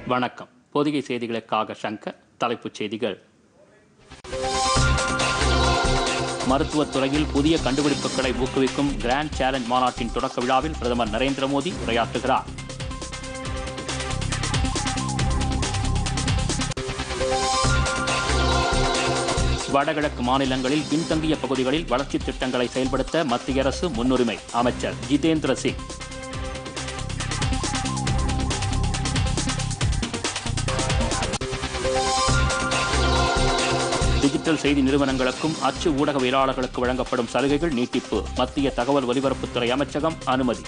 வணக்கம் பொதிகை செய்திகளுக்காக சங்கர் தலைப்புச் செய்திகள் மருத்துவத் துறையில் புதிய கண்டுபிடிப்புகளை ஊக்குவிக்கும் கிராண்ட் சேலஞ்ச் மாநாட்டின் தொடக்க விழாவில் பிரதமர் நரேந்திர மோடி உரையாற்றுகிறார் வடகிழக்கு மாநிலங்களில் பின்தங்கிய பகுதிகளில் வளர்ச்சித் திட்டங்களை செயல்படுத்த மத்திய அரசு முன்னுரிமை அமைச்சர் ஜிதேந்திர சிங் டிஜிட்டல் செய்தி நிறுவனங்களுக்கும் அச்சு ஊடகவியலாளர்களுக்கு வழங்கப்படும் சலுகைகள் நீட்டிப்பு மத்திய தகவல் ஒலிபரப்புத்துறை அமைச்சகம் அனுமதி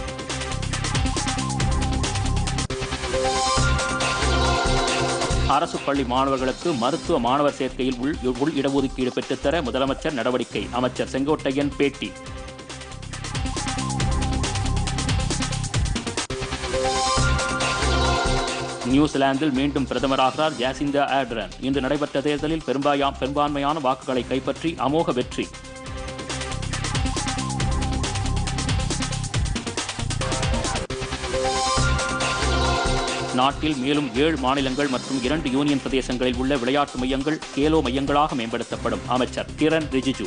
அரசு பள்ளி மாணவர்களுக்கு மருத்துவ மாணவர் சேர்க்கையில் உள் உள் இடஒதுக்கீடு பெற்றுத்தர முதலமைச்சர் நடவடிக்கை அமைச்சர் செங்கோட்டையன் பேட்டி நியூசிலாந்தில் மீண்டும் பிரதமராகிறார் ஜாசிந்தா ஆர்டரன் இன்று நடைபெற்ற தேர்தலில் பெரும்பாயா பெரும்பான்மையான வாக்குகளை கைப்பற்றி அமோக வெற்றி நாட்டில் மேலும் ஏழு மாநிலங்கள் மற்றும் இரண்டு யூனியன் பிரதேசங்களில் உள்ள விளையாட்டு மையங்கள் கேலோ மையங்களாக மேம்படுத்தப்படும் அமைச்சர் கிரண் ரிஜிஜு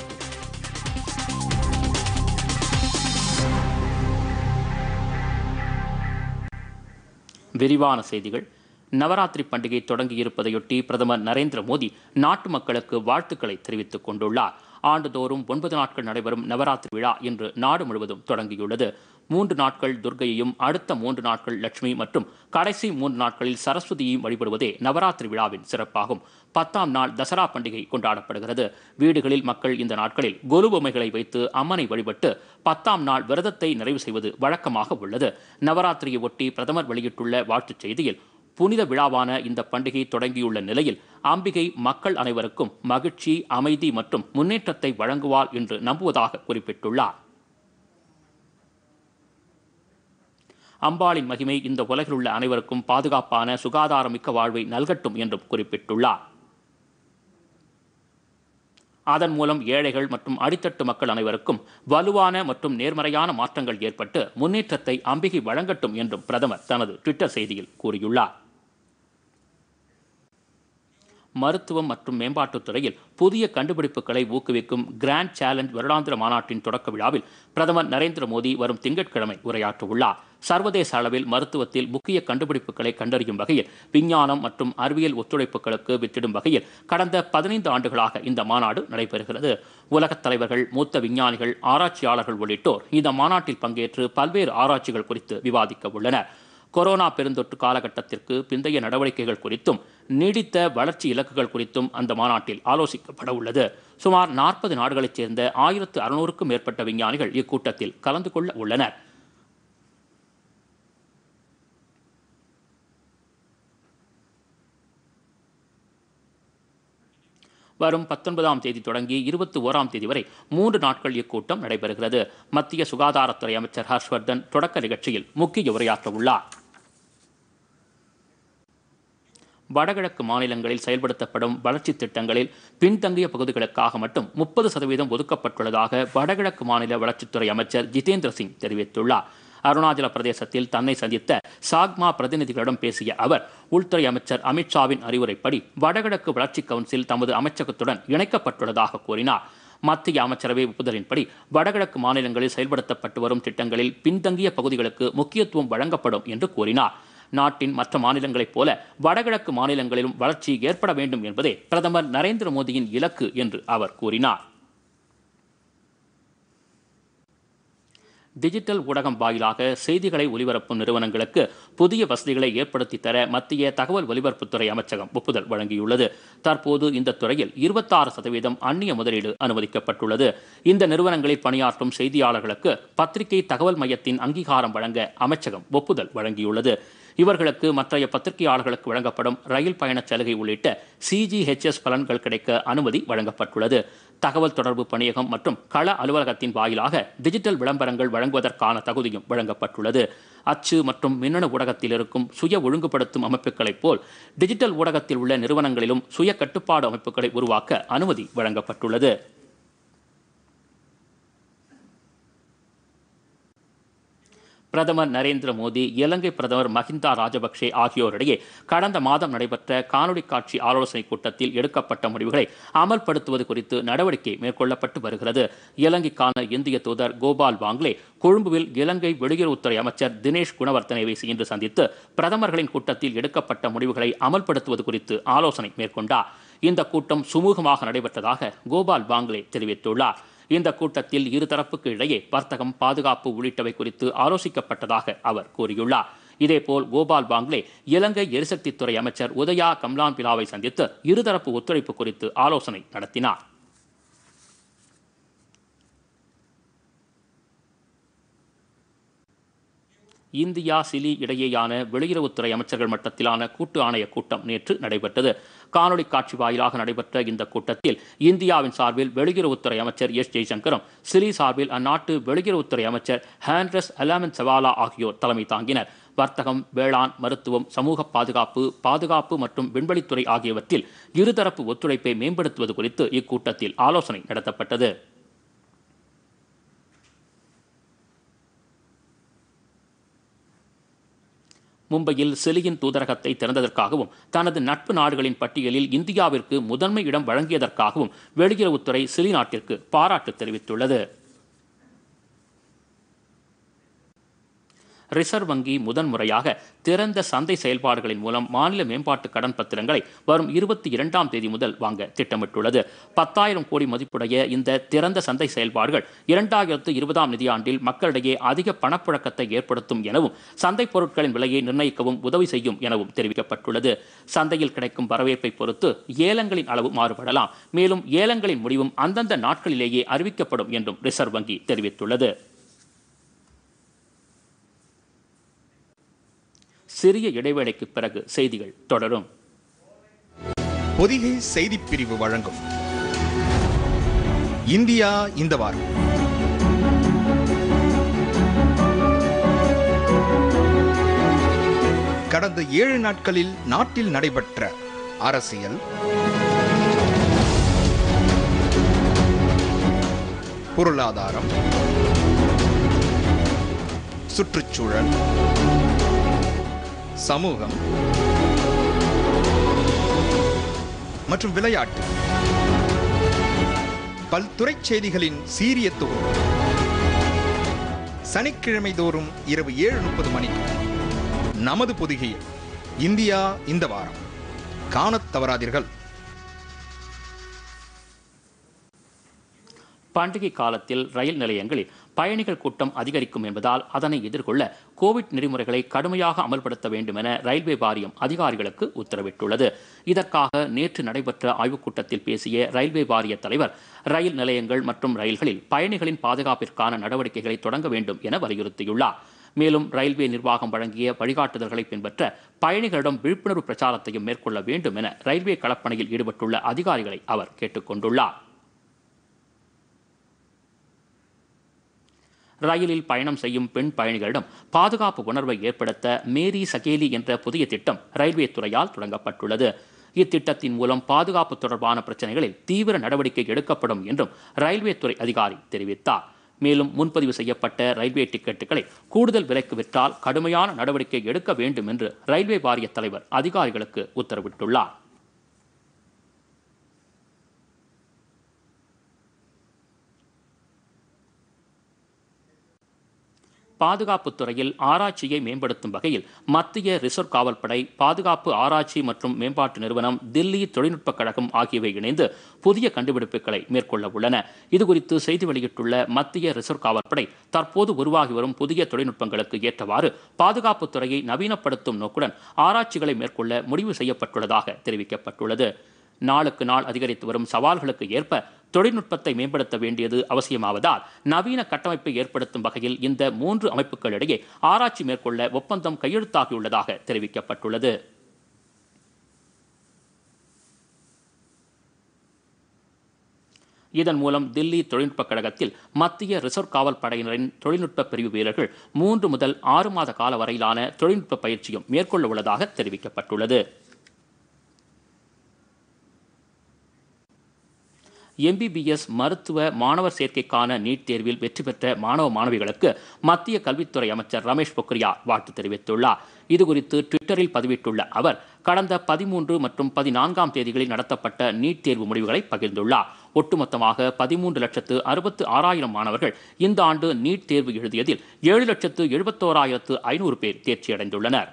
விரிவான செய்திகள் நவராத்திரி பண்டிகை தொடங்கியிருப்பதையொட்டி பிரதமர் நரேந்திர மோடி நாட்டு மக்களுக்கு வாழ்த்துக்களை தெரிவித்துக் கொண்டுள்ளார் ஆண்டுதோறும் ஒன்பது நாட்கள் நடைபெறும் நவராத்திரி விழா இன்று நாடு முழுவதும் தொடங்கியுள்ளது மூன்று நாட்கள் துர்க்கையையும் அடுத்த மூன்று நாட்கள் லட்சுமி மற்றும் கடைசி மூன்று நாட்களில் சரஸ்வதியையும் வழிபடுவதே நவராத்திரி விழாவின் சிறப்பாகும் பத்தாம் நாள் தசரா பண்டிகை கொண்டாடப்படுகிறது வீடுகளில் மக்கள் இந்த நாட்களில் கொலு பொம்மைகளை வைத்து அம்மனை வழிபட்டு பத்தாம் நாள் விரதத்தை நிறைவு செய்வது வழக்கமாக உள்ளது நவராத்திரியை ஒட்டி பிரதமர் வெளியிட்டுள்ள வாழ்த்துச் செய்தியில் புனித விழாவான இந்த பண்டிகை தொடங்கியுள்ள நிலையில் அம்பிகை மக்கள் அனைவருக்கும் மகிழ்ச்சி அமைதி மற்றும் முன்னேற்றத்தை வழங்குவாள் என்று நம்புவதாக குறிப்பிட்டுள்ளார் அம்பாளின் மகிமை இந்த உலகில் உள்ள அனைவருக்கும் பாதுகாப்பான சுகாதாரமிக்க வாழ்வை நல்கட்டும் என்றும் குறிப்பிட்டுள்ளார் அதன் மூலம் ஏழைகள் மற்றும் அடித்தட்டு மக்கள் அனைவருக்கும் வலுவான மற்றும் நேர்மறையான மாற்றங்கள் ஏற்பட்டு முன்னேற்றத்தை அம்பிகை வழங்கட்டும் என்றும் பிரதமர் தனது ட்விட்டர் செய்தியில் கூறியுள்ளார் மருத்துவம் மற்றும் மேம்பாட்டுத் துறையில் புதிய கண்டுபிடிப்புகளை ஊக்குவிக்கும் கிராண்ட் சேலஞ்ச் வருடாந்திர மாநாட்டின் தொடக்க விழாவில் பிரதமர் நரேந்திர மோடி வரும் திங்கட்கிழமை உரையாற்றவுள்ளார் சர்வதேச அளவில் மருத்துவத்தில் முக்கிய கண்டுபிடிப்புகளை கண்டறியும் வகையில் விஞ்ஞானம் மற்றும் அறிவியல் ஒத்துழைப்புகளுக்கு வித்திடும் வகையில் கடந்த பதினைந்து ஆண்டுகளாக இந்த மாநாடு நடைபெறுகிறது உலகத் தலைவர்கள் மூத்த விஞ்ஞானிகள் ஆராய்ச்சியாளர்கள் உள்ளிட்டோர் இந்த மாநாட்டில் பங்கேற்று பல்வேறு ஆராய்ச்சிகள் குறித்து விவாதிக்க உள்ளனர் கொரோனா பெருந்தொற்று காலகட்டத்திற்கு பிந்தைய நடவடிக்கைகள் குறித்தும் நீடித்த வளர்ச்சி இலக்குகள் குறித்தும் அந்த மாநாட்டில் ஆலோசிக்கப்பட உள்ளது சுமார் நாற்பது நாடுகளைச் சேர்ந்த ஆயிரத்து அறுநூறுக்கும் மேற்பட்ட விஞ்ஞானிகள் இக்கூட்டத்தில் கலந்து கொள்ள உள்ளனர் வரும் பத்தொன்பதாம் தேதி தொடங்கி இருபத்தி ஓராம் தேதி வரை மூன்று நாட்கள் இக்கூட்டம் நடைபெறுகிறது மத்திய சுகாதாரத்துறை அமைச்சர் ஹர்ஷ்வர்தன் தொடக்க நிகழ்ச்சியில் முக்கிய உரையாற்ற உள்ளார் வடகிழக்கு மாநிலங்களில் செயல்படுத்தப்படும் வளர்ச்சித் திட்டங்களில் பின்தங்கிய பகுதிகளுக்காக மட்டும் முப்பது சதவீதம் ஒதுக்கப்பட்டுள்ளதாக வடகிழக்கு மாநில வளர்ச்சித்துறை அமைச்சர் ஜிதேந்திர சிங் தெரிவித்துள்ளார் அருணாச்சல பிரதேசத்தில் தன்னை சந்தித்த சாக்மா பிரதிநிதிகளிடம் பேசிய அவர் உள்துறை அமைச்சர் அமித்ஷாவின் அறிவுரைப்படி வடகிழக்கு வளர்ச்சி கவுன்சில் தமது அமைச்சகத்துடன் இணைக்கப்பட்டுள்ளதாக கூறினார் மத்திய அமைச்சரவை ஒப்புதலின்படி வடகிழக்கு மாநிலங்களில் செயல்படுத்தப்பட்டு வரும் திட்டங்களில் பின்தங்கிய பகுதிகளுக்கு முக்கியத்துவம் வழங்கப்படும் என்று கூறினார் நாட்டின் மற்ற மாநிலங்களைப் போல வடகிழக்கு மாநிலங்களிலும் வளர்ச்சி ஏற்பட வேண்டும் என்பதே பிரதமர் நரேந்திர மோடியின் இலக்கு என்று அவர் கூறினார் டிஜிட்டல் ஊடகம் வாயிலாக செய்திகளை ஒலிபரப்பும் நிறுவனங்களுக்கு புதிய வசதிகளை ஏற்படுத்தி தர மத்திய தகவல் ஒலிபரப்புத்துறை அமைச்சகம் ஒப்புதல் வழங்கியுள்ளது தற்போது இந்த துறையில் இருபத்தாறு சதவீதம் அந்நிய முதலீடு அனுமதிக்கப்பட்டுள்ளது இந்த நிறுவனங்களில் பணியாற்றும் செய்தியாளர்களுக்கு பத்திரிகை தகவல் மையத்தின் அங்கீகாரம் வழங்க அமைச்சகம் ஒப்புதல் வழங்கியுள்ளது இவர்களுக்கு மற்றைய பத்திரிகையாளர்களுக்கு வழங்கப்படும் ரயில் பயணச் சலுகை உள்ளிட்ட சிஜிஹெச்எஸ் பலன்கள் கிடைக்க அனுமதி வழங்கப்பட்டுள்ளது தகவல் தொடர்பு பணியகம் மற்றும் கள அலுவலகத்தின் வாயிலாக டிஜிட்டல் விளம்பரங்கள் வழங்குவதற்கான தகுதியும் வழங்கப்பட்டுள்ளது அச்சு மற்றும் மின்னணு ஊடகத்தில் இருக்கும் சுய ஒழுங்குபடுத்தும் அமைப்புகளைப் போல் டிஜிட்டல் ஊடகத்தில் உள்ள நிறுவனங்களிலும் சுய கட்டுப்பாடு அமைப்புகளை உருவாக்க அனுமதி வழங்கப்பட்டுள்ளது பிரதமர் நரேந்திர மோடி இலங்கை பிரதமர் மஹிந்தா ராஜபக்சே ஆகியோரிடையே கடந்த மாதம் நடைபெற்ற காணொலி காட்சி ஆலோசனை கூட்டத்தில் எடுக்கப்பட்ட முடிவுகளை அமல்படுத்துவது குறித்து நடவடிக்கை மேற்கொள்ளப்பட்டு வருகிறது இலங்கைக்கான இந்திய தூதர் கோபால் வாங்லே கொழும்புவில் இலங்கை வெளியுறவுத்துறை அமைச்சர் தினேஷ் குணவர்த்தனவை இன்று சந்தித்து பிரதமர்களின் கூட்டத்தில் எடுக்கப்பட்ட முடிவுகளை அமல்படுத்துவது குறித்து ஆலோசனை மேற்கொண்டார் இந்த கூட்டம் சுமூகமாக நடைபெற்றதாக கோபால் பாங்லே தெரிவித்துள்ளார் இந்த கூட்டத்தில் இருதரப்புக்கு இடையே வர்த்தகம் பாதுகாப்பு உள்ளிட்டவை குறித்து ஆலோசிக்கப்பட்டதாக அவர் கூறியுள்ளார் இதேபோல் கோபால் பாங்லே இலங்கை எரிசக்தித்துறை அமைச்சர் உதயா கம்லான் பிலாவை சந்தித்து இருதரப்பு ஒத்துழைப்பு குறித்து ஆலோசனை நடத்தினார் இந்தியா சிலி இடையேயான வெளியுறவுத்துறை அமைச்சர்கள் மட்டத்திலான கூட்டு ஆணைய கூட்டம் நேற்று நடைபெற்றது காணொலி காட்சி வாயிலாக நடைபெற்ற இந்த கூட்டத்தில் இந்தியாவின் சார்பில் வெளியுறவுத்துறை அமைச்சர் எஸ் ஜெய்சங்கரும் சிலி சார்பில் அந்நாட்டு வெளியுறவுத்துறை அமைச்சர் ஹாண்ட்ரஸ் அலாமன் சவாலா ஆகியோர் தலைமை தாங்கினர் வர்த்தகம் வேளாண் மருத்துவம் சமூக பாதுகாப்பு பாதுகாப்பு மற்றும் விண்வெளித்துறை ஆகியவற்றில் இருதரப்பு ஒத்துழைப்பை மேம்படுத்துவது குறித்து இக்கூட்டத்தில் ஆலோசனை நடத்தப்பட்டது மும்பையில் சிலியின் தூதரகத்தை திறந்ததற்காகவும் தனது நட்பு நாடுகளின் பட்டியலில் இந்தியாவிற்கு முதன்மை இடம் வழங்கியதற்காகவும் வெளியுறவுத்துறை சிலி நாட்டிற்கு பாராட்டு தெரிவித்துள்ளது ரிசர்வ் வங்கி முதன்முறையாக திறந்த சந்தை செயல்பாடுகளின் மூலம் மாநில மேம்பாட்டு கடன் பத்திரங்களை வரும் இருபத்தி இரண்டாம் தேதி முதல் வாங்க திட்டமிட்டுள்ளது பத்தாயிரம் கோடி மதிப்புடைய இந்த திறந்த சந்தை செயல்பாடுகள் இரண்டாயிரத்து இருபதாம் நிதியாண்டில் மக்களிடையே அதிக பணப்புழக்கத்தை ஏற்படுத்தும் எனவும் சந்தை பொருட்களின் விலையை நிர்ணயிக்கவும் உதவி செய்யும் எனவும் தெரிவிக்கப்பட்டுள்ளது சந்தையில் கிடைக்கும் வரவேற்பை பொறுத்து ஏலங்களின் அளவு மாறுபடலாம் மேலும் ஏலங்களின் முடிவும் அந்தந்த நாட்களிலேயே அறிவிக்கப்படும் என்றும் ரிசர்வ் வங்கி தெரிவித்துள்ளது சிறிய இடைவேளைக்கு பிறகு செய்திகள் தொடரும் பொதிகை செய்திப் பிரிவு வழங்கும் இந்தியா இந்த வாரம் கடந்த ஏழு நாட்களில் நாட்டில் நடைபெற்ற அரசியல் பொருளாதாரம் சுற்றுச்சூழல் சமூகம் மற்றும் விளையாட்டு பல்துறை செய்திகளின் சீரிய தொகுப்பு சனிக்கிழமை தோறும் இரவு ஏழு முப்பது மணிக்கு நமது பொதிகையில் இந்தியா இந்த வாரம் காணத் தவறாதீர்கள் பண்டிகை காலத்தில் ரயில் நிலையங்களில் பயணிகள் கூட்டம் அதிகரிக்கும் என்பதால் அதனை எதிர்கொள்ள கோவிட் நெறிமுறைகளை கடுமையாக அமல்படுத்த வேண்டும் என ரயில்வே வாரியம் அதிகாரிகளுக்கு உத்தரவிட்டுள்ளது இதற்காக நேற்று நடைபெற்ற ஆய்வுக் கூட்டத்தில் பேசிய ரயில்வே வாரிய தலைவர் ரயில் நிலையங்கள் மற்றும் ரயில்களில் பயணிகளின் பாதுகாப்பிற்கான நடவடிக்கைகளை தொடங்க வேண்டும் என வலியுறுத்தியுள்ளார் மேலும் ரயில்வே நிர்வாகம் வழங்கிய வழிகாட்டுதல்களை பின்பற்ற பயணிகளிடம் விழிப்புணர்வு பிரச்சாரத்தையும் மேற்கொள்ள வேண்டும் என ரயில்வே களப்பணியில் ஈடுபட்டுள்ள அதிகாரிகளை அவர் கேட்டுக்கொண்டுள்ளார் ரயிலில் பயணம் செய்யும் பெண் பயணிகளிடம் பாதுகாப்பு உணர்வை ஏற்படுத்த மேரி சகேலி என்ற புதிய திட்டம் ரயில்வே துறையால் தொடங்கப்பட்டுள்ளது இத்திட்டத்தின் மூலம் பாதுகாப்பு தொடர்பான பிரச்சனைகளில் தீவிர நடவடிக்கை எடுக்கப்படும் என்றும் ரயில்வே துறை அதிகாரி தெரிவித்தார் மேலும் முன்பதிவு செய்யப்பட்ட ரயில்வே டிக்கெட்டுகளை கூடுதல் விலைக்கு விற்றால் கடுமையான நடவடிக்கை எடுக்க வேண்டும் என்று ரயில்வே வாரிய தலைவர் அதிகாரிகளுக்கு உத்தரவிட்டுள்ளார் பாதுகாப்புத் துறையில் ஆராய்ச்சியை மேம்படுத்தும் வகையில் மத்திய ரிசர்வ் காவல்படை பாதுகாப்பு ஆராய்ச்சி மற்றும் மேம்பாட்டு நிறுவனம் தில்லி தொழில்நுட்பக் கழகம் ஆகியவை இணைந்து புதிய கண்டுபிடிப்புகளை மேற்கொள்ள உள்ளன இதுகுறித்து செய்தி வெளியிட்டுள்ள மத்திய ரிசர்வ் காவல்படை தற்போது உருவாகி வரும் புதிய தொழில்நுட்பங்களுக்கு ஏற்றவாறு பாதுகாப்புத் துறையை நவீனப்படுத்தும் நோக்குடன் ஆராய்ச்சிகளை மேற்கொள்ள முடிவு செய்யப்பட்டுள்ளதாக தெரிவிக்கப்பட்டுள்ளது நாளுக்கு நாள் அதிகரித்து வரும் சவால்களுக்கு ஏற்ப தொழில்நுட்பத்தை மேம்படுத்த வேண்டியது அவசியமாவதால் நவீன கட்டமைப்பை ஏற்படுத்தும் வகையில் இந்த மூன்று அமைப்புகளிடையே ஆராய்ச்சி மேற்கொள்ள ஒப்பந்தம் கையெழுத்தாகியுள்ளதாக தெரிவிக்கப்பட்டுள்ளது இதன் மூலம் தில்லி தொழில்நுட்பக் கழகத்தில் மத்திய ரிசர்வ் காவல் படையினரின் தொழில்நுட்ப பிரிவு வீரர்கள் மூன்று முதல் ஆறு மாத கால வரையிலான தொழில்நுட்ப பயிற்சியும் மேற்கொள்ள உள்ளதாக தெரிவிக்கப்பட்டுள்ளது எம்பிபிஎஸ் மருத்துவ மாணவர் சேர்க்கைக்கான நீட் தேர்வில் வெற்றி பெற்ற மாணவ மாணவிகளுக்கு மத்திய கல்வித்துறை அமைச்சர் ரமேஷ் பொக்ரியால் வாழ்த்து தெரிவித்துள்ளார் இதுகுறித்து ட்விட்டரில் பதிவிட்டுள்ள அவர் கடந்த பதிமூன்று மற்றும் பதினான்காம் தேதிகளில் நடத்தப்பட்ட நீட் தேர்வு முடிவுகளை பகிர்ந்துள்ளார் ஒட்டுமொத்தமாக பதிமூன்று லட்சத்து அறுபத்து ஆறாயிரம் மாணவர்கள் இந்த ஆண்டு நீட் தேர்வு எழுதியதில் ஏழு லட்சத்து எழுபத்தோராயிரத்து ஐநூறு பேர் தேர்ச்சியடைந்துள்ளனர்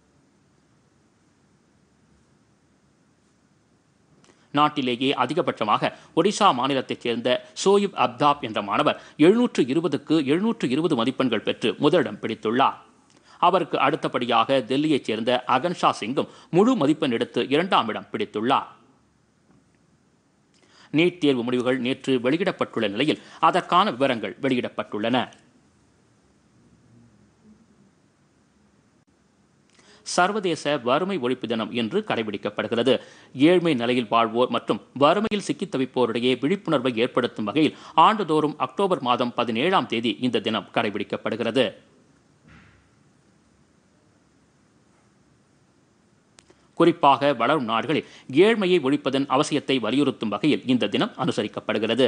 நாட்டிலேயே அதிகபட்சமாக ஒடிசா மாநிலத்தைச் சேர்ந்த சோயிப் அப்தாப் என்ற மாணவர் எழுநூற்று இருபதுக்கு எழுநூற்று இருபது மதிப்பெண்கள் பெற்று முதலிடம் பிடித்துள்ளார் அவருக்கு அடுத்தபடியாக டெல்லியைச் சேர்ந்த அகன்ஷா சிங்கும் முழு மதிப்பெண் எடுத்து இரண்டாம் இடம் பிடித்துள்ளார் நீட் தேர்வு முடிவுகள் நேற்று வெளியிடப்பட்டுள்ள நிலையில் அதற்கான விவரங்கள் வெளியிடப்பட்டுள்ளன சர்வதேச வறுமை ஒழிப்பு தினம் இன்று கடைபிடிக்கப்படுகிறது ஏழ்மை நிலையில் வாழ்வோர் மற்றும் வறுமையில் சிக்கித் தவிப்போரிடையே விழிப்புணர்வை ஏற்படுத்தும் வகையில் ஆண்டுதோறும் அக்டோபர் மாதம் பதினேழாம் தேதி இந்த தினம் கடைபிடிக்கப்படுகிறது குறிப்பாக வளரும் நாடுகளில் ஏழ்மையை ஒழிப்பதன் அவசியத்தை வலியுறுத்தும் வகையில் இந்த தினம் அனுசரிக்கப்படுகிறது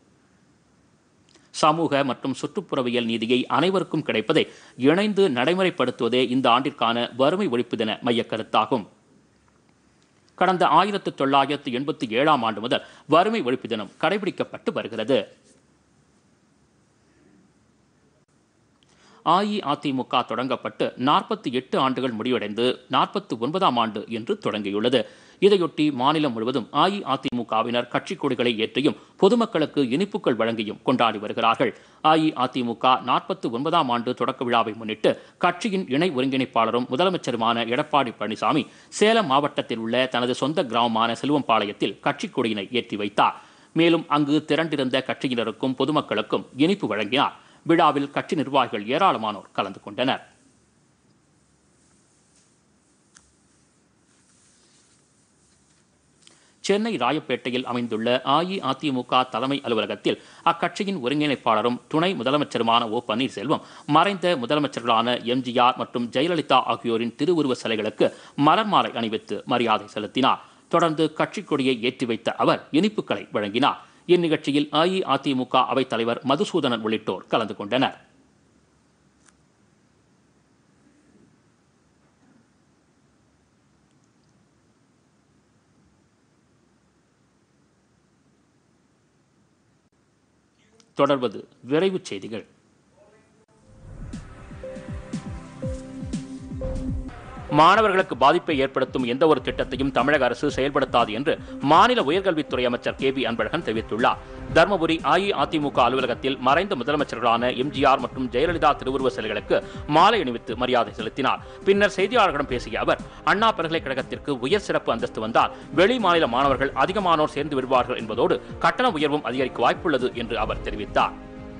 சமூக மற்றும் சுற்றுப்புறவியல் நீதியை அனைவருக்கும் கிடைப்பதை இணைந்து நடைமுறைப்படுத்துவதே இந்த ஆண்டிற்கான வறுமை ஒழிப்பு தின மையக்கருத்தாகும் கடந்த ஆயிரத்து தொள்ளாயிரத்து எண்பத்தி ஏழாம் ஆண்டு முதல் வறுமை ஒழிப்பு தினம் கடைபிடிக்கப்பட்டு வருகிறது அஇஅதிமுக தொடங்கப்பட்டு நாற்பத்தி எட்டு ஆண்டுகள் முடிவடைந்து நாற்பத்தி ஒன்பதாம் ஆண்டு என்று தொடங்கியுள்ளது இதையொட்டி மாநிலம் முழுவதும் அஇஅதிமுகவினர் கட்சிக் கொடிகளை ஏற்றியும் பொதுமக்களுக்கு இனிப்புகள் வழங்கியும் கொண்டாடி வருகிறார்கள் அஇஅதிமுக நாற்பத்தி ஒன்பதாம் ஆண்டு தொடக்க விழாவை முன்னிட்டு கட்சியின் இணை ஒருங்கிணைப்பாளரும் முதலமைச்சருமான எடப்பாடி பழனிசாமி சேலம் மாவட்டத்தில் உள்ள தனது சொந்த கிராமமான செல்வம்பாளையத்தில் கட்சிக் கொடியினை ஏற்றி வைத்தார் மேலும் அங்கு திரண்டிருந்த கட்சியினருக்கும் பொதுமக்களுக்கும் இனிப்பு வழங்கினார் விழாவில் கட்சி நிர்வாகிகள் ஏராளமானோர் கலந்து கொண்டனர் சென்னை ராயப்பேட்டையில் அமைந்துள்ள அஇஅதிமுக தலைமை அலுவலகத்தில் அக்கட்சியின் ஒருங்கிணைப்பாளரும் துணை முதலமைச்சருமான ஓ பன்னீர்செல்வம் மறைந்த முதலமைச்சர்களான எம்ஜிஆர் மற்றும் ஜெயலலிதா ஆகியோரின் திருவுருவ சிலைகளுக்கு மலர் மாலை அணிவித்து மரியாதை செலுத்தினார் தொடர்ந்து கட்சிக் கொடியை ஏற்றி வைத்த அவர் இனிப்புகளை வழங்கினார் இந்நிகழ்ச்சியில் அஇஅதிமுக அவைத் தலைவர் மதுசூதனன் உள்ளிட்டோர் கலந்து கொண்டனர் தொடர்வது விரைவுச் செய்திகள் மாணவர்களுக்கு பாதிப்பை ஏற்படுத்தும் எந்த ஒரு திட்டத்தையும் தமிழக அரசு செயல்படுத்தாது என்று மாநில உயர்கல்வித்துறை அமைச்சர் கே பி அன்பழகன் தெரிவித்துள்ளார் தருமபுரி அஇஅதிமுக அலுவலகத்தில் மறைந்த முதலமைச்சர்களான எம்ஜிஆர் மற்றும் ஜெயலலிதா திருவுருவ சிலைகளுக்கு மாலை அணிவித்து மரியாதை செலுத்தினார் பின்னர் செய்தியாளர்களிடம் பேசிய அவர் அண்ணா பல்கலைக்கழகத்திற்கு உயர் சிறப்பு அந்தஸ்து வந்தால் வெளி மாநில மாணவர்கள் அதிகமானோர் சேர்ந்து விடுவார்கள் என்பதோடு கட்டண உயர்வும் அதிகரிக்க வாய்ப்புள்ளது என்று அவர் தெரிவித்தார்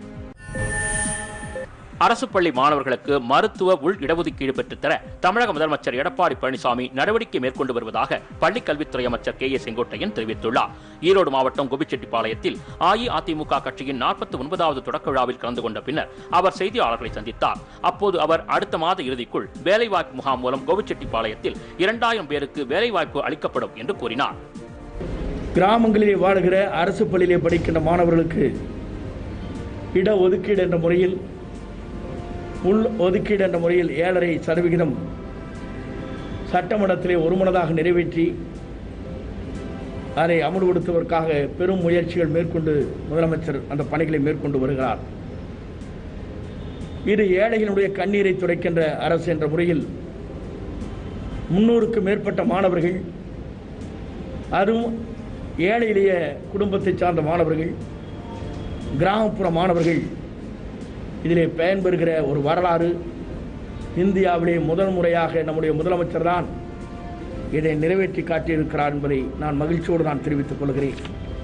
அரசு பள்ளி மாணவர்களுக்கு மருத்துவ உள் இடஒதுக்கீடு பெற்றுத்தர தமிழக முதலமைச்சர் எடப்பாடி பழனிசாமி நடவடிக்கை மேற்கொண்டு வருவதாக பள்ளிக் கல்வித்துறை அமைச்சர் கே ஏ செங்கோட்டையன் தெரிவித்துள்ளார் ஈரோடு மாவட்டம் கோபிச்செட்டிப்பாளையத்தில் அஇஅதிமுக கட்சியின் நாற்பத்தி ஒன்பதாவது தொடக்க விழாவில் கலந்து கொண்ட பின்னர் அவர் செய்தியாளர்களை சந்தித்தார் அப்போது அவர் அடுத்த மாத இறுதிக்குள் வேலைவாய்ப்பு முகாம் மூலம் கோபிச்செட்டிப்பாளையத்தில் இரண்டாயிரம் பேருக்கு வேலைவாய்ப்பு அளிக்கப்படும் என்று கூறினார் கிராமங்களிலே வாழுகிற அரசு பள்ளியிலே படிக்கின்ற மாணவர்களுக்கு இட ஒதுக்கீடு என்ற முறையில் உள் ஒதுக்கீடு என்ற முறையில் ஏழரை சதவிகிதம் சட்டமன்றத்திலே ஒருமனதாக நிறைவேற்றி அதை அமல்படுத்துவதற்காக பெரும் முயற்சிகள் மேற்கொண்டு முதலமைச்சர் அந்த பணிகளை மேற்கொண்டு வருகிறார் இது ஏழைகளுடைய கண்ணீரை துடைக்கின்ற அரசு என்ற முறையில் முன்னூறுக்கு மேற்பட்ட மாணவர்கள் அதுவும் ஏழை எளிய குடும்பத்தைச் சார்ந்த மாணவர்கள் கிராமப்புற மாணவர்கள் இதிலே பயன்பெறுகிற ஒரு வரலாறு இந்தியாவிலே முதல் முறையாக நம்முடைய முதலமைச்சர் தான் இதை நிறைவேற்றி காட்டியிருக்கிறார் என்பதை நான் மகிழ்ச்சியோடு நான் தெரிவித்துக் கொள்கிறேன்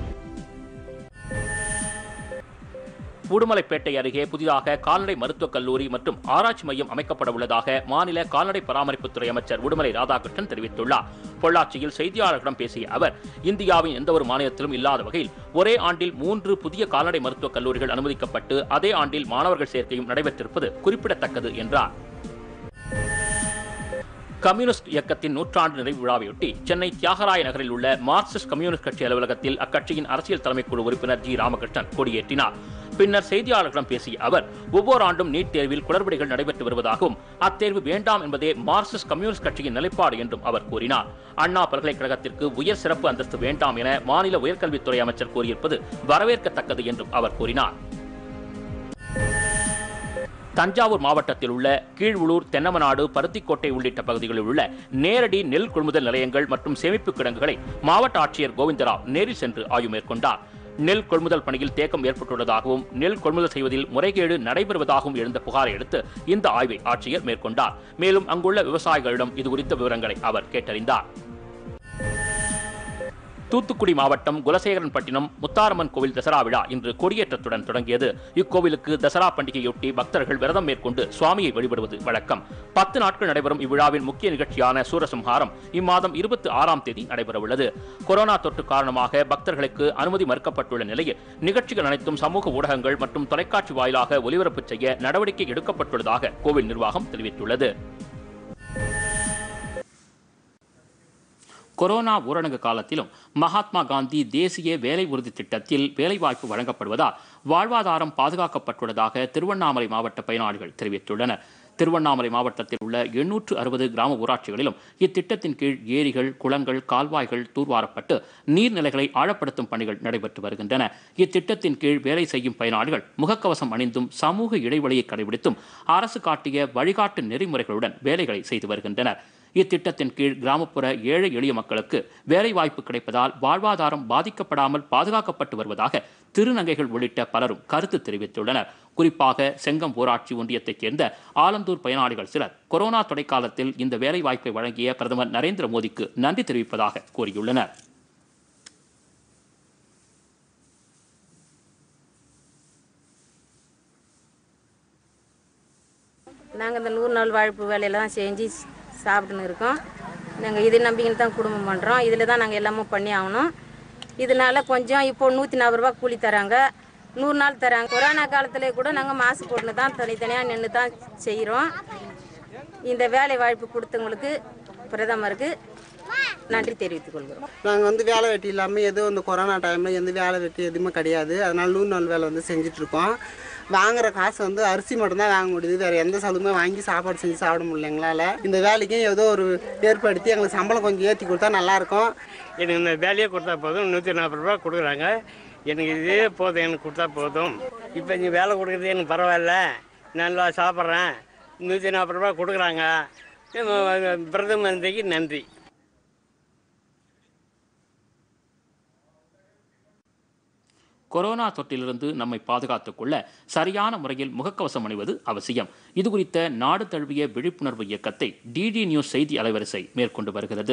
உடுமலைப்பேட்டை அருகே புதிதாக கால்நடை மருத்துவக் கல்லூரி மற்றும் ஆராய்ச்சி மையம் அமைக்கப்பட உள்ளதாக மாநில கால்நடை பராமரிப்புத்துறை அமைச்சர் உடுமலை ராதாகிருஷ்ணன் தெரிவித்துள்ளார் பொள்ளாச்சியில் செய்தியாளர்களிடம் பேசிய அவர் இந்தியாவின் எந்த ஒரு மாநிலத்திலும் இல்லாத வகையில் ஒரே ஆண்டில் மூன்று புதிய கால்நடை மருத்துவக் கல்லூரிகள் அனுமதிக்கப்பட்டு அதே ஆண்டில் மாணவர்கள் சேர்க்கையும் நடைபெற்றிருப்பது குறிப்பிடத்தக்கது என்றார் கம்யூனிஸ்ட் இயக்கத்தின் நூற்றாண்டு நிறைவு விழாவையொட்டி சென்னை தியாகராய நகரில் உள்ள மார்க்சிஸ்ட் கம்யூனிஸ்ட் கட்சி அலுவலகத்தில் அக்கட்சியின் அரசியல் தலைமைக்குழு உறுப்பினர் ஜி ராமகிருஷ்ணன் கொடியேற்றினார் பின்னர் செய்தியாளர்களிடம் பேசிய அவர் ஒவ்வொரு ஆண்டும் நீட் தேர்வில் குளறுபடிகள் நடைபெற்று வருவதாகவும் அத்தேர்வு வேண்டாம் என்பதே மார்க்சிஸ்ட் கம்யூனிஸ்ட் கட்சியின் நிலைப்பாடு என்றும் அவர் கூறினார் அண்ணா பல்கலைக்கழகத்திற்கு உயர் சிறப்பு அந்தஸ்து வேண்டாம் என மாநில உயர்கல்வித்துறை அமைச்சர் கூறியிருப்பது வரவேற்கத்தக்கது என்றும் அவர் கூறினார் தஞ்சாவூர் மாவட்டத்தில் உள்ள கீழ்வுளூர் தென்னமநாடு பருத்திக்கோட்டை உள்ளிட்ட பகுதிகளில் உள்ள நேரடி நெல் கொள்முதல் நிலையங்கள் மற்றும் சேமிப்பு கிடங்குகளை மாவட்ட ஆட்சியர் கோவிந்தராவ் நேரில் சென்று ஆய்வு மேற்கொண்டார் நெல் கொள்முதல் பணியில் தேக்கம் ஏற்பட்டுள்ளதாகவும் நெல் கொள்முதல் செய்வதில் முறைகேடு நடைபெறுவதாகவும் எழுந்த புகாரை அடுத்து இந்த ஆய்வை ஆட்சியர் மேற்கொண்டார் மேலும் அங்குள்ள விவசாயிகளிடம் இதுகுறித்த விவரங்களை அவர் கேட்டறிந்தார் தூத்துக்குடி மாவட்டம் குலசேகரன்பட்டினம் முத்தாரம்மன் கோவில் தசரா விழா இன்று கொடியேற்றத்துடன் தொடங்கியது இக்கோவிலுக்கு தசரா பண்டிகையொட்டி பக்தர்கள் விரதம் மேற்கொண்டு சுவாமியை வழிபடுவது வழக்கம் பத்து நாட்கள் நடைபெறும் இவ்விழாவின் முக்கிய நிகழ்ச்சியான சூரசம்ஹாரம் இம்மாதம் இருபத்தி ஆறாம் தேதி நடைபெறவுள்ளது கொரோனா தொற்று காரணமாக பக்தர்களுக்கு அனுமதி மறுக்கப்பட்டுள்ள நிலையில் நிகழ்ச்சிகள் அனைத்தும் சமூக ஊடகங்கள் மற்றும் தொலைக்காட்சி வாயிலாக ஒலிபரப்பு செய்ய நடவடிக்கை எடுக்கப்பட்டுள்ளதாக கோவில் நிர்வாகம் தெரிவித்துள்ளது கொரோனா ஊரடங்கு காலத்திலும் மகாத்மா காந்தி தேசிய வேலை உறுதி திட்டத்தில் வேலைவாய்ப்பு வழங்கப்படுவதால் வாழ்வாதாரம் பாதுகாக்கப்பட்டுள்ளதாக திருவண்ணாமலை மாவட்ட பயனாளிகள் தெரிவித்துள்ளனர் திருவண்ணாமலை மாவட்டத்தில் உள்ள எண்ணூற்று அறுபது கிராம ஊராட்சிகளிலும் இத்திட்டத்தின் கீழ் ஏரிகள் குளங்கள் கால்வாய்கள் தூர்வாரப்பட்டு நீர்நிலைகளை ஆழப்படுத்தும் பணிகள் நடைபெற்று வருகின்றன இத்திட்டத்தின் கீழ் வேலை செய்யும் பயனாளிகள் முகக்கவசம் அணிந்தும் சமூக இடைவெளியை கடைபிடித்தும் அரசு காட்டிய வழிகாட்டு நெறிமுறைகளுடன் வேலைகளை செய்து வருகின்றனர் இத்திட்டத்தின் கீழ் கிராமப்புற ஏழை எளிய மக்களுக்கு வேலைவாய்ப்பு கிடைப்பதால் வாழ்வாதாரம் பாதிக்கப்படாமல் பாதுகாக்கப்பட்டு வருவதாக திருநங்கைகள் உள்ளிட்ட பலரும் கருத்து தெரிவித்துள்ளனர் குறிப்பாக செங்கம் ஊராட்சி ஒன்றியத்தைச் சேர்ந்த ஆலந்தூர் பயனாளிகள் சிலர் கொரோனா தொடைக்காலத்தில் இந்த வேலைவாய்ப்பை வழங்கிய பிரதமர் நரேந்திர மோடிக்கு நன்றி தெரிவிப்பதாக கூறியுள்ளனர் நாங்கள் இந்த நூறு நாள் வாழ்ப்பு வேலையெல்லாம் செஞ்சு சாப்பிட்டுன்னு இருக்கோம் நாங்கள் இதை நம்பிக்கின்னு தான் குடும்பம் பண்ணுறோம் இதில் தான் நாங்கள் எல்லாமே பண்ணி ஆகணும் இதனால கொஞ்சம் இப்போ நூற்றி நாற்பது ரூபா கூலி தராங்க நூறு நாள் தராங்க கொரோனா காலத்தில் கூட நாங்கள் மாசு போட்டுன்னு தான் தனித்தனியாக நின்று தான் செய்கிறோம் இந்த வேலை வாய்ப்பு கொடுத்தவங்களுக்கு பிரதமருக்கு நன்றி தெரிவித்துக் கொள்கிறோம் நாங்கள் வந்து வேலை வெட்டி இல்லாமல் எதுவும் இந்த கொரோனா டைமில் எந்த வேலை வெட்டி எதுவுமே கிடையாது அதனால நூறு நாள் வேலை வந்து செஞ்சிட்ருக்கோம் வாங்குற காசு வந்து அரிசி மட்டும்தான் வாங்க முடியுது வேறு எந்த சலுமே வாங்கி சாப்பாடு செஞ்சு சாப்பிட முடியல எங்களால் இந்த வேலைக்கும் ஏதோ ஒரு ஏற்படுத்தி எங்களுக்கு சம்பளம் கொஞ்சம் ஏற்றி கொடுத்தா நல்லாயிருக்கும் எனக்கு இந்த வேலையே கொடுத்தா போதும் நூற்றி நாற்பது ரூபா கொடுக்குறாங்க எனக்கு இதே போதும் எனக்கு கொடுத்தா போதும் இப்போ இங்கே வேலை கொடுக்குறது எனக்கு பரவாயில்ல நல்லா சாப்பிட்றேன் நூற்றி நாற்பது ரூபா கொடுக்குறாங்க பிரதம மந்திரிக்கு நன்றி கொரோனா தொற்றிலிருந்து நம்மை பாதுகாத்துக் கொள்ள சரியான முறையில் முகக்கவசம் அணிவது அவசியம் இதுகுறித்த நாடு தழுவிய விழிப்புணர்வு இயக்கத்தை டிடி நியூஸ் செய்தி அலைவரிசை மேற்கொண்டு வருகிறது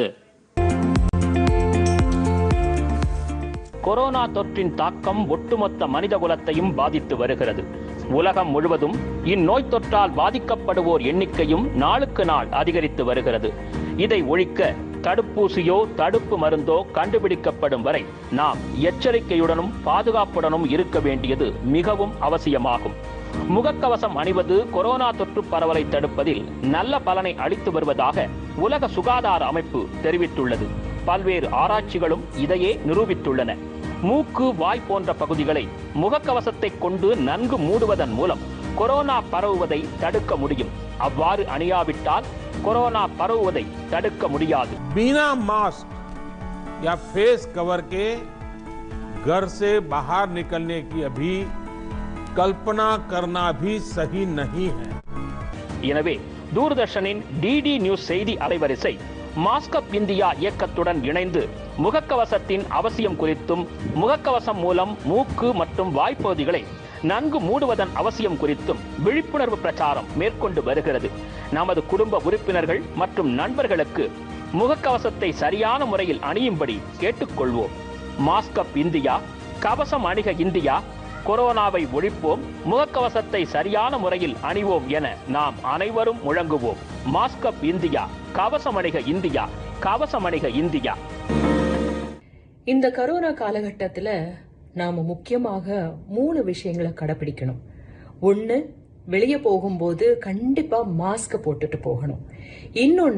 கொரோனா தொற்றின் தாக்கம் ஒட்டுமொத்த மனித குலத்தையும் பாதித்து வருகிறது உலகம் முழுவதும் இந்நோய் தொற்றால் பாதிக்கப்படுவோர் எண்ணிக்கையும் நாளுக்கு நாள் அதிகரித்து வருகிறது இதை ஒழிக்க தடுப்பூசியோ தடுப்பு மருந்தோ கண்டுபிடிக்கப்படும் வரை நாம் எச்சரிக்கையுடனும் பாதுகாப்புடனும் இருக்க வேண்டியது மிகவும் அவசியமாகும் முகக்கவசம் அணிவது கொரோனா தொற்று பரவலை தடுப்பதில் நல்ல பலனை அளித்து வருவதாக உலக சுகாதார அமைப்பு தெரிவித்துள்ளது பல்வேறு ஆராய்ச்சிகளும் இதையே நிரூபித்துள்ளன மூக்கு வாய் போன்ற பகுதிகளை முகக்கவசத்தை கொண்டு நன்கு மூடுவதன் மூலம் கொரோனா பரவுவதை தடுக்க முடியும் அவ்வாறு அணியாவிட்டால் கொரோனா பரவுவதை தடுக்க முடியாது बिना मास्क या फेस कवर के घर से बाहर निकलने की अभी कल्पना करना भी सही नहीं है எனவே தூர்தர்ஷனின் டிடி நியூஸ் செய்தி அலைவரிசை மாஸ்கப் இந்தியா இயக்கத்துடன் இணைந்து முகக்கவசத்தின் அவசியம் குறித்தும் முகக்கவசம் மூலம் மூக்கு மற்றும் வாய்ப்பகுதிகளை நன்கு மூடுவதன் அவசியம் குறித்தும் விழிப்புணர்வு பிரச்சாரம் மேற்கொண்டு வருகிறது நமது குடும்ப உறுப்பினர்கள் மற்றும் நண்பர்களுக்கு முகக்கவசத்தை சரியான முறையில் அணியும்படி கேட்டுக்கொள்வோம் மாஸ்கப் இந்தியா கவசம் அணிக இந்தியா கொரோனாவை ஒழிப்போம் முகக்கவசத்தை சரியான முறையில் அணிவோம் என நாம் அனைவரும் முழங்குவோம் மாஸ்கப் இந்தியா கவசம் அணிக இந்தியா கவசம் அணிக இந்தியா இந்த கரோனா காலகட்டத்தில் நாம் முக்கியமாக மூணு விஷயங்களை கடைப்பிடிக்கணும் ஒன்று வெளியே போகும்போது கண்டிப்பாக மாஸ்க் போட்டுட்டு போகணும் இன்னொன்று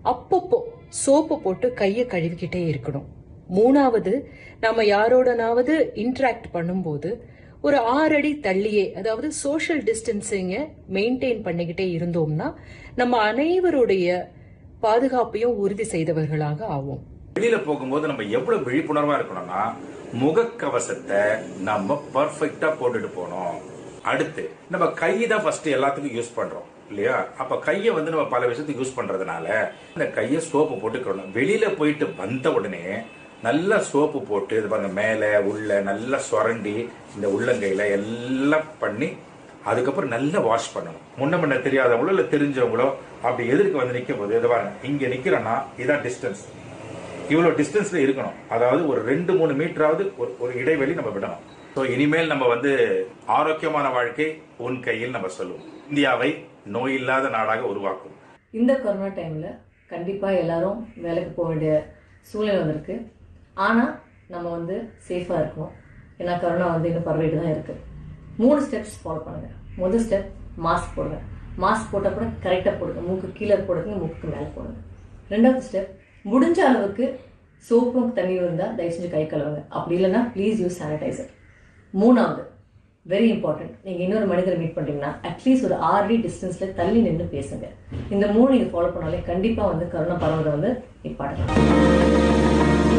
அப்பப்போ சோப்பு போட்டு கையை கழுவிக்கிட்டே இருக்கணும் மூணாவது நம்ம யாரோடனாவது இன்டராக்ட் பண்ணும்போது ஒரு ஆறு அடி தள்ளியே அதாவது சோஷியல் டிஸ்டன்சிங்கை மெயின்டைன் பண்ணிக்கிட்டே இருந்தோம்னா நம்ம அனைவருடைய பாதுகாப்பையும் உறுதி செய்தவர்களாக ஆவோம் வெளியில போகும்போது நம்ம எவ்வளவு விழிப்புணர்வா இருக்கணும்னா முகக்கவசத்தை நம்ம பர்ஃபெக்டா போட்டுட்டு போனோம் அடுத்து நம்ம கை தான் ஃபர்ஸ்ட் எல்லாத்துக்கும் யூஸ் பண்றோம் இல்லையா அப்ப கையை வந்து நம்ம பல விஷயத்துக்கு யூஸ் பண்றதுனால இந்த கையை சோப்பு போட்டுக்கணும் வெளியில போயிட்டு வந்த உடனே நல்லா சோப்பு போட்டு இது பாருங்க மேலே உள்ள நல்லா சுரண்டி இந்த உள்ளங்கையில எல்லாம் பண்ணி அதுக்கப்புறம் நல்லா வாஷ் பண்ணணும் முன்ன முன்ன தெரியாதவங்களோ இல்லை தெரிஞ்சவங்களோ அப்படி எதிர்க்கு வந்து நிற்கும் போது இது பாருங்க இங்க நிக்கிறோம்னா இதான் டிஸ்டன்ஸ் இவ்வளோ டிஸ்டன்ஸ்ல இருக்கணும் அதாவது ஒரு ரெண்டு மூணு மீட்டராவது ஒரு ஒரு இடைவெளி நம்ம விடணும் ஸோ இனிமேல் நம்ம வந்து ஆரோக்கியமான வாழ்க்கை உன் கையில் நம்ம சொல்லுவோம் இந்தியாவை நோய் இல்லாத நாடாக உருவாக்கும் இந்த கொரோனா டைமில் கண்டிப்பாக எல்லாரும் வேலைக்கு போக வேண்டிய சூழ்நிலை வந்திருக்கு ஆனால் நம்ம வந்து சேஃபாக இருக்கணும் ஏன்னா கொரோனா வந்து இன்னும் பரவிட்டு தான் இருக்குது மூணு ஸ்டெப்ஸ் ஃபாலோ பண்ணுங்கள் முதல் ஸ்டெப் மாஸ்க் போடுங்க மாஸ்க் போட்டால் கூட கரெக்டாக போடுங்க மூக்கு கீழே போடுங்க மூக்கு மேலே போடுங்க ரெண்டாவது ஸ்டெப் முடிஞ்ச அளவுக்கு சோப்பும் தண்ணியும் இருந்தால் தயவு செஞ்சு கை கழுவுங்க அப்படி இல்லைன்னா ப்ளீஸ் யூஸ் சானிடைசர் மூணாவது வெரி இம்பார்ட்டன்ட் நீங்கள் இன்னொரு மனிதரை மீட் பண்ணுறீங்கன்னா அட்லீஸ்ட் ஒரு ஆறு அடி டிஸ்டன்ஸில் தள்ளி நின்று பேசுங்க இந்த மூணு நீங்கள் ஃபாலோ பண்ணாலே கண்டிப்பாக வந்து கரோனா பரவுறதை வந்து நிப்பாட்டலாம்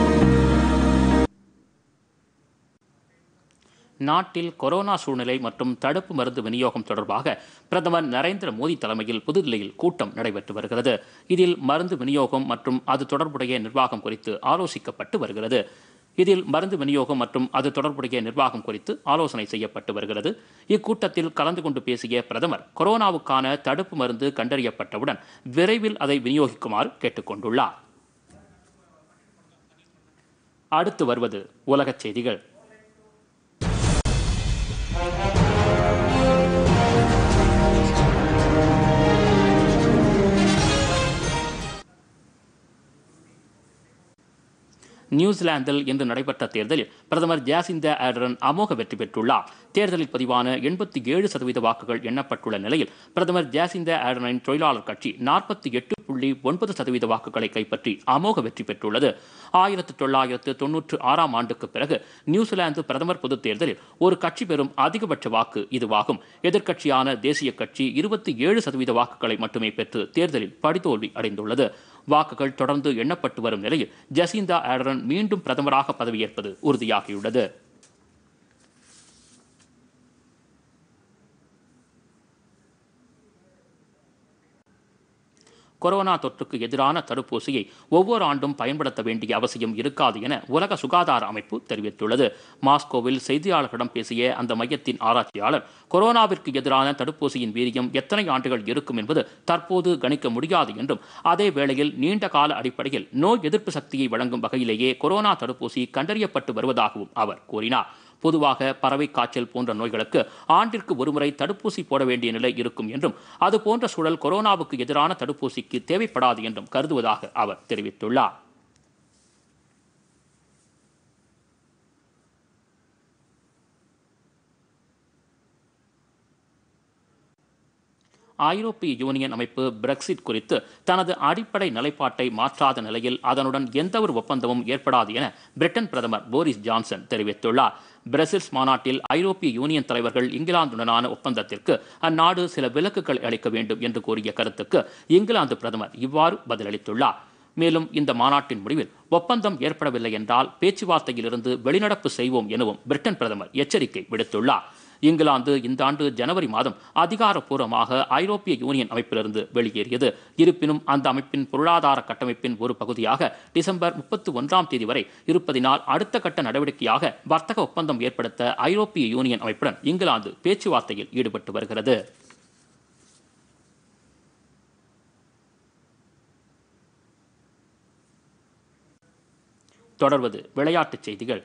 நாட்டில் கொரோனா சூழ்நிலை மற்றும் தடுப்பு மருந்து விநியோகம் தொடர்பாக பிரதமர் நரேந்திர மோடி தலைமையில் புதுதில்லியில் கூட்டம் நடைபெற்று வருகிறது இதில் மருந்து விநியோகம் மற்றும் அது தொடர்புடைய நிர்வாகம் குறித்து ஆலோசிக்கப்பட்டு வருகிறது இதில் மருந்து விநியோகம் மற்றும் அது தொடர்புடைய நிர்வாகம் குறித்து ஆலோசனை செய்யப்பட்டு வருகிறது இக்கூட்டத்தில் கலந்து கொண்டு பேசிய பிரதமர் கொரோனாவுக்கான தடுப்பு மருந்து கண்டறியப்பட்டவுடன் விரைவில் அதை விநியோகிக்குமாறு கேட்டுக்கொண்டுள்ளார் அடுத்து வருவது உலகச் செய்திகள் நியூசிலாந்தில் இன்று நடைபெற்ற தேர்தலில் பிரதமர் ஜாசிந்தா ஆர்டரன் அமோக வெற்றி பெற்றுள்ளார் தேர்தலில் பதிவான எண்பத்தி ஏழு சதவீத வாக்குகள் எண்ணப்பட்டுள்ள நிலையில் பிரதமர் ஜாசிந்தா ஆர்டனின் தொழிலாளர் கட்சி நாற்பத்தி எட்டு புள்ளி ஒன்பது சதவீத வாக்குகளை கைப்பற்றி அமோக வெற்றி பெற்றுள்ளது ஆயிரத்து தொள்ளாயிரத்து தொன்னூற்று ஆறாம் ஆண்டுக்கு பிறகு நியூசிலாந்து பிரதமர் பொதுத் தேர்தலில் ஒரு கட்சி பெறும் அதிகபட்ச வாக்கு இதுவாகும் எதிர்க்கட்சியான தேசிய கட்சி இருபத்தி ஏழு சதவீத வாக்குகளை மட்டுமே பெற்று தேர்தலில் படுதோல்வி அடைந்துள்ளது வாக்குகள் தொடர்ந்து எண்ணப்பட்டு வரும் நிலையில் ஜசிந்தா ஆடரன் மீண்டும் பிரதமராக பதவியேற்பது உறுதியாகியுள்ளது கொரோனா தொற்றுக்கு எதிரான தடுப்பூசியை ஒவ்வொரு ஆண்டும் பயன்படுத்த வேண்டிய அவசியம் இருக்காது என உலக சுகாதார அமைப்பு தெரிவித்துள்ளது மாஸ்கோவில் செய்தியாளர்களிடம் பேசிய அந்த மையத்தின் ஆராய்ச்சியாளர் கொரோனாவிற்கு எதிரான தடுப்பூசியின் வீரியம் எத்தனை ஆண்டுகள் இருக்கும் என்பது தற்போது கணிக்க முடியாது என்றும் அதே வேளையில் நீண்ட கால அடிப்படையில் நோய் எதிர்ப்பு சக்தியை வழங்கும் வகையிலேயே கொரோனா தடுப்பூசி கண்டறியப்பட்டு வருவதாகவும் அவர் கூறினார் பொதுவாக பறவை காய்ச்சல் போன்ற நோய்களுக்கு ஆண்டிற்கு ஒருமுறை தடுப்பூசி போட வேண்டிய நிலை இருக்கும் என்றும் அது போன்ற சூழல் கொரோனாவுக்கு எதிரான தடுப்பூசிக்கு தேவைப்படாது என்றும் கருதுவதாக அவர் தெரிவித்துள்ளார் ஐரோப்பிய யூனியன் அமைப்பு பிரெக்சிட் குறித்து தனது அடிப்படை நிலைப்பாட்டை மாற்றாத நிலையில் அதனுடன் எந்தவொரு ஒப்பந்தமும் ஏற்படாது என பிரிட்டன் பிரதமர் போரிஸ் ஜான்சன் தெரிவித்துள்ளார் பிரசில்ஸ் மாநாட்டில் ஐரோப்பிய யூனியன் தலைவர்கள் இங்கிலாந்துடனான ஒப்பந்தத்திற்கு அந்நாடு சில விலக்குகள் அளிக்க வேண்டும் என்று கூறிய கருத்துக்கு இங்கிலாந்து பிரதமர் இவ்வாறு பதிலளித்துள்ளார் மேலும் இந்த மாநாட்டின் முடிவில் ஒப்பந்தம் ஏற்படவில்லை என்றால் பேச்சுவார்த்தையிலிருந்து வெளிநடப்பு செய்வோம் எனவும் பிரிட்டன் பிரதமர் எச்சரிக்கை விடுத்துள்ளார் இங்கிலாந்து இந்த ஆண்டு ஜனவரி மாதம் அதிகாரப்பூர்வமாக ஐரோப்பிய யூனியன் அமைப்பிலிருந்து வெளியேறியது இருப்பினும் அந்த அமைப்பின் பொருளாதார கட்டமைப்பின் ஒரு பகுதியாக டிசம்பர் முப்பத்தி ஒன்றாம் தேதி வரை இருப்பதினால் அடுத்த கட்ட நடவடிக்கையாக வர்த்தக ஒப்பந்தம் ஏற்படுத்த ஐரோப்பிய யூனியன் அமைப்புடன் இங்கிலாந்து பேச்சுவார்த்தையில் ஈடுபட்டு வருகிறது தொடர்வது விளையாட்டுச் செய்திகள்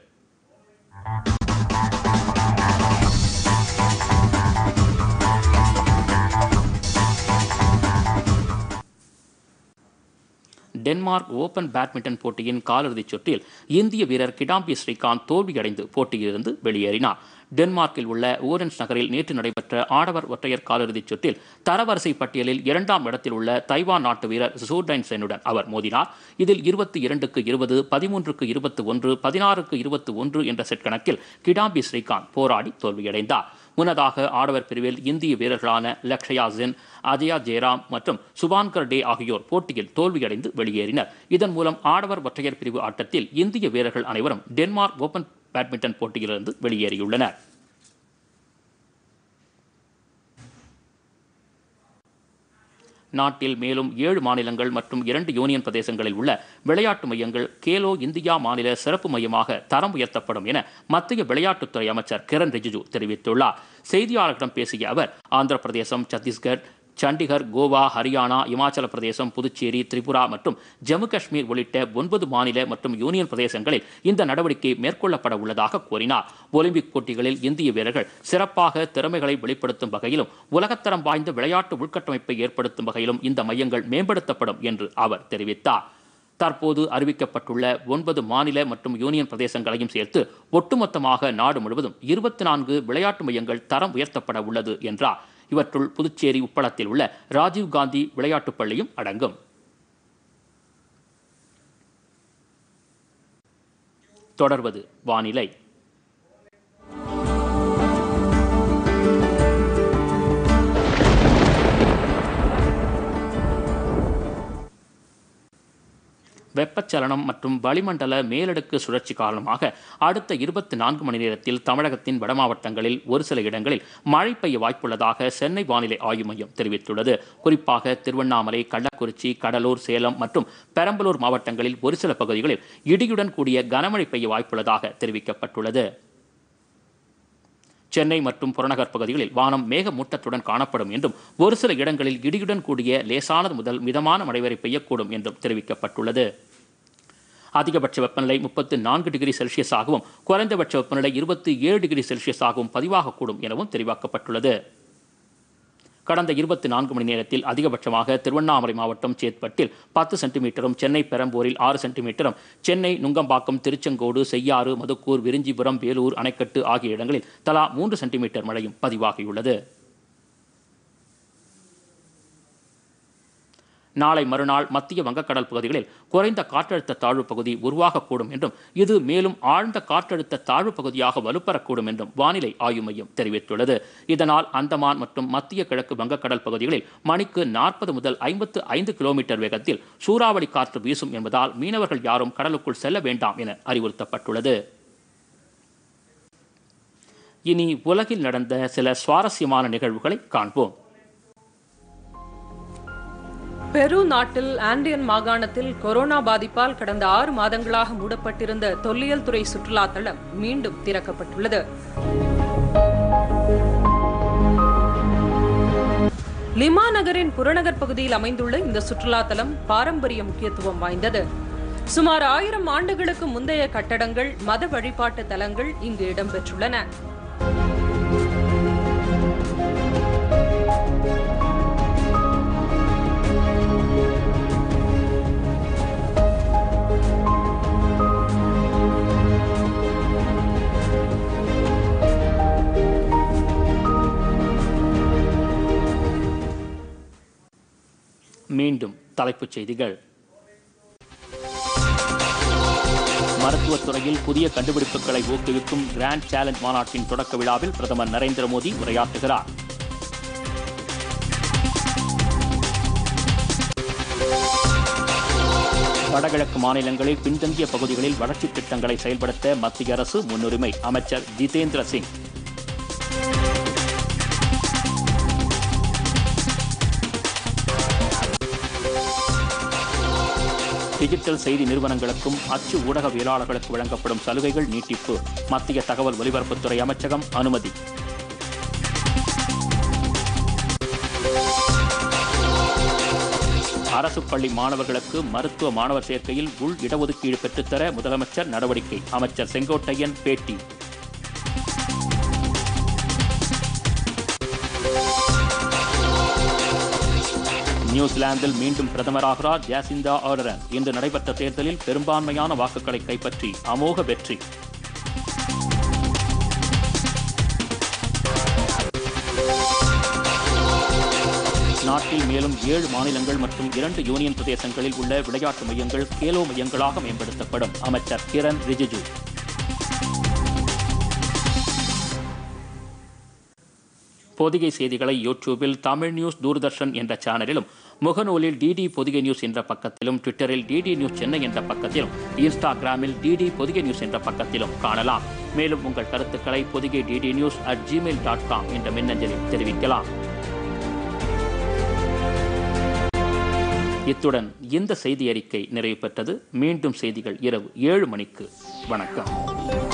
டென்மார்க் ஓபன் பேட்மிண்டன் போட்டியின் காலிறுதிச் சுற்றில் இந்திய வீரர் கிடாம்பி ஸ்ரீகாந்த் தோல்வியடைந்து போட்டியிலிருந்து வெளியேறினார் டென்மார்க்கில் உள்ள ஓரன்ஸ் நகரில் நேற்று நடைபெற்ற ஆடவர் ஒற்றையர் காலிறுதிச் சுற்றில் தரவரிசை பட்டியலில் இரண்டாம் இடத்தில் உள்ள தைவான் நாட்டு வீரர் சூர்டைன் சென்னுடன் அவர் மோதினார் இதில் இருபத்தி இரண்டுக்கு இருபது பதிமூன்றுக்கு இருபத்தி ஒன்று பதினாறுக்கு இருபத்தி ஒன்று என்ற செட் கணக்கில் கிடாம்பி ஸ்ரீகாந்த் போராடி தோல்வியடைந்தார் முன்னதாக ஆடவர் பிரிவில் இந்திய வீரர்களான லக்ஷயா சென் அஜயா ஜெயராம் மற்றும் சுபான்கர் டே ஆகியோர் போட்டியில் தோல்வியடைந்து வெளியேறினர் இதன் மூலம் ஆடவர் ஒற்றையர் பிரிவு ஆட்டத்தில் இந்திய வீரர்கள் அனைவரும் டென்மார்க் ஓபன் பேட்மிண்டன் போட்டியிலிருந்து வெளியேறியுள்ளனர் நாட்டில் மேலும் ஏழு மாநிலங்கள் மற்றும் இரண்டு யூனியன் பிரதேசங்களில் உள்ள விளையாட்டு மையங்கள் கேலோ இந்தியா மாநில சிறப்பு மையமாக தரம் உயர்த்தப்படும் என மத்திய விளையாட்டுத்துறை அமைச்சர் கிரண் ரிஜிஜு தெரிவித்துள்ளார் செய்தியாளர்களிடம் பேசிய அவர் ஆந்திர பிரதேசம் சத்தீஸ்கர் சண்டிகர் கோவா ஹரியானா இமாச்சல பிரதேசம் புதுச்சேரி திரிபுரா மற்றும் ஜம்மு காஷ்மீர் உள்ளிட்ட ஒன்பது மாநில மற்றும் யூனியன் பிரதேசங்களில் இந்த நடவடிக்கை மேற்கொள்ளப்பட உள்ளதாக கூறினார் ஒலிம்பிக் போட்டிகளில் இந்திய வீரர்கள் சிறப்பாக திறமைகளை வெளிப்படுத்தும் வகையிலும் உலகத்தரம் வாய்ந்த விளையாட்டு உள்கட்டமைப்பை ஏற்படுத்தும் வகையிலும் இந்த மையங்கள் மேம்படுத்தப்படும் என்று அவர் தெரிவித்தார் தற்போது அறிவிக்கப்பட்டுள்ள ஒன்பது மாநில மற்றும் யூனியன் பிரதேசங்களையும் சேர்த்து ஒட்டுமொத்தமாக நாடு முழுவதும் இருபத்தி நான்கு விளையாட்டு மையங்கள் தரம் உயர்த்தப்பட உள்ளது என்றார் இவற்றுள் புதுச்சேரி உப்பளத்தில் உள்ள ராஜீவ் காந்தி விளையாட்டுப் பள்ளியும் அடங்கும் தொடர்வது வானிலை வெப்பச்சலனம் மற்றும் வளிமண்டல மேலடுக்கு சுழற்சி காரணமாக அடுத்த இருபத்தி நான்கு மணி நேரத்தில் தமிழகத்தின் வட மாவட்டங்களில் ஒரு சில இடங்களில் மழை பெய்ய வாய்ப்புள்ளதாக சென்னை வானிலை ஆய்வு மையம் தெரிவித்துள்ளது குறிப்பாக திருவண்ணாமலை கள்ளக்குறிச்சி கடலூர் சேலம் மற்றும் பெரம்பலூர் மாவட்டங்களில் ஒரு சில பகுதிகளில் இடியுடன் கூடிய கனமழை பெய்ய வாய்ப்புள்ளதாக தெரிவிக்கப்பட்டுள்ளது சென்னை மற்றும் புறநகர் பகுதிகளில் வானம் மேகமூட்டத்துடன் காணப்படும் என்றும் ஒரு சில இடங்களில் இடியுடன் கூடிய லேசானது முதல் மிதமான மழை வரை பெய்யக்கூடும் என்றும் தெரிவிக்கப்பட்டுள்ளது அதிகபட்ச வெப்பநிலை முப்பத்து நான்கு டிகிரி செல்சியஸாகவும் குறைந்தபட்ச வெப்பநிலை இருபத்தி ஏழு டிகிரி செல்சியஸாகவும் பதிவாகக்கூடும் எனவும் தெரிவிக்கப்பட்டுள்ளது கடந்த இருபத்தி நான்கு மணி நேரத்தில் அதிகபட்சமாக திருவண்ணாமலை மாவட்டம் சேத்பட்டில் பத்து சென்டிமீட்டரும் சென்னை பெரம்பூரில் ஆறு சென்டிமீட்டரும் சென்னை நுங்கம்பாக்கம் திருச்செங்கோடு செய்யாறு மதுக்கூர் விரிஞ்சிபுரம் வேலூர் அணைக்கட்டு ஆகிய இடங்களில் தலா மூன்று சென்டிமீட்டர் மழையும் பதிவாகியுள்ளது நாளை மறுநாள் மத்திய வங்கக்கடல் பகுதிகளில் குறைந்த காற்றழுத்த தாழ்வு பகுதி உருவாகக்கூடும் என்றும் இது மேலும் ஆழ்ந்த காற்றழுத்த தாழ்வு பகுதியாக வலுப்பெறக்கூடும் என்றும் வானிலை ஆய்வு மையம் தெரிவித்துள்ளது இதனால் அந்தமான் மற்றும் மத்திய கிழக்கு வங்கக்கடல் பகுதிகளில் மணிக்கு நாற்பது முதல் ஐம்பத்து ஐந்து கிலோமீட்டர் வேகத்தில் சூறாவளி காற்று வீசும் என்பதால் மீனவர்கள் யாரும் கடலுக்குள் செல்ல வேண்டாம் என அறிவுறுத்தப்பட்டுள்ளது இனி உலகில் நடந்த சில சுவாரஸ்யமான நிகழ்வுகளை காண்போம் பெரு நாட்டில் ஆண்டியன் மாகாணத்தில் கொரோனா பாதிப்பால் கடந்த ஆறு மாதங்களாக மூடப்பட்டிருந்த தொல்லியல் துறை சுற்றுலா தளம் மீண்டும் திறக்கப்பட்டுள்ளது லிமா நகரின் புறநகர் பகுதியில் அமைந்துள்ள இந்த சுற்றுலா தலம் பாரம்பரிய முக்கியத்துவம் வாய்ந்தது சுமார் ஆயிரம் ஆண்டுகளுக்கு முந்தைய கட்டடங்கள் மத வழிபாட்டு தலங்கள் இங்கு இடம்பெற்றுள்ளன மீண்டும் தலைப்புச் செய்திகள் மருத்துவத் துறையில் புதிய கண்டுபிடிப்புகளை ஊக்குவிக்கும் கிராண்ட் சேலஞ்ச் மாநாட்டின் தொடக்க விழாவில் பிரதமர் நரேந்திர மோடி உரையாற்றுகிறார் வடகிழக்கு மாநிலங்களில் பின்தங்கிய பகுதிகளில் வளர்ச்சித் திட்டங்களை செயல்படுத்த மத்திய அரசு முன்னுரிமை அமைச்சர் ஜிதேந்திர சிங் டிஜிட்டல் செய்தி நிறுவனங்களுக்கும் அச்சு ஊடகவியலாளர்களுக்கு வழங்கப்படும் சலுகைகள் நீட்டிப்பு மத்திய தகவல் ஒலிபரப்புத்துறை அமைச்சகம் அனுமதி அரசு பள்ளி மாணவர்களுக்கு மருத்துவ மாணவர் சேர்க்கையில் உள் இடஒதுக்கீடு பெற்றுத்தர முதலமைச்சர் நடவடிக்கை அமைச்சர் செங்கோட்டையன் பேட்டி நியூசிலாந்தில் மீண்டும் பிரதமராகிறார் ஜாசிந்தா ஆர்டரன் இன்று நடைபெற்ற தேர்தலில் பெரும்பான்மையான வாக்குகளை கைப்பற்றி அமோக வெற்றி நாட்டில் மேலும் ஏழு மாநிலங்கள் மற்றும் இரண்டு யூனியன் பிரதேசங்களில் உள்ள விளையாட்டு மையங்கள் கேலோ மையங்களாக மேம்படுத்தப்படும் அமைச்சர் கிரண் ரிஜிஜு பொதிகை செய்திகளை யூடியூபில் தமிழ் நியூஸ் தூர்தர்ஷன் என்ற சேனலிலும் முகநூலில் டிடி பொதிகை நியூஸ் என்ற பக்கத்திலும் ட்விட்டரில் டிடி நியூஸ் சென்னை என்ற பக்கத்திலும் இன்ஸ்டாகிராமில் டிடி பொதிகை நியூஸ் என்ற பக்கத்திலும் காணலாம் மேலும் உங்கள் கருத்துக்களை Podhigai DD news at Gmail dot com என்ற மின்னஞ்சலில் தெரிவிக்கலாம் இத்துடன் இந்த செய்தி அறிக்கை நிறைவு பெற்றது மீண்டும் செய்திகள் இரவு ஏழு மணிக்கு வணக்கம்